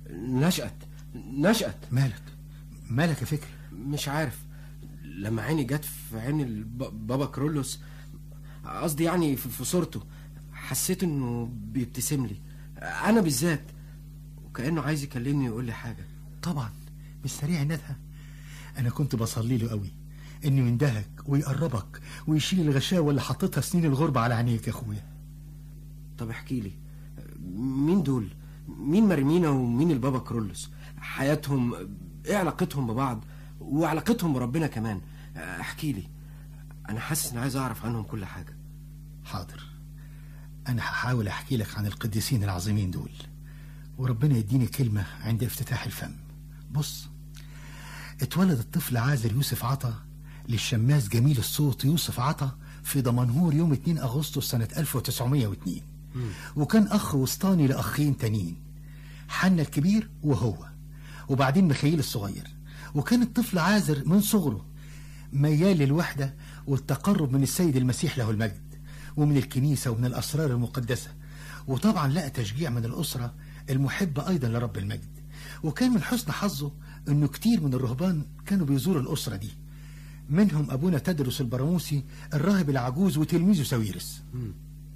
نشأت نشأت مالك مالك يا فكري مش عارف لما عيني جت في عين الب- بابا كرولوس قصدي يعني في في صورته حسيت انه بيبتسم لي انا بالذات وكانه عايز يكلمني ويقول لي حاجه طبعا مش سريع ندها انا كنت بصلي له قوي انه يندهك ويقربك ويشيل الغشاوه اللي حطيتها سنين الغربه على عينيك يا اخويا طب احكي لي مين دول مين مرمينا ومين البابا كرولوس حياتهم ايه علاقتهم ببعض وعلاقتهم بربنا كمان احكي لي انا حاسس اني عايز اعرف عنهم كل حاجه حاضر انا هحاول احكي لك عن القديسين العظيمين دول وربنا يديني كلمه عند افتتاح الفم بص اتولد الطفل عازر يوسف عطا للشماس جميل الصوت يوسف عطا في دمنهور يوم 2 اغسطس سنه 1902 وكان اخ وسطاني لاخين تانيين حنا الكبير وهو وبعدين ميخائيل الصغير وكان الطفل عازر من صغره ميال للوحدة والتقرب من السيد المسيح له المجد ومن الكنيسة ومن الأسرار المقدسة وطبعا لقى تشجيع من الأسرة المحبة أيضا لرب المجد وكان من حسن حظه أنه كتير من الرهبان كانوا بيزوروا الأسرة دي منهم أبونا تدرس البراموسي الراهب العجوز وتلميذه ساويرس مم.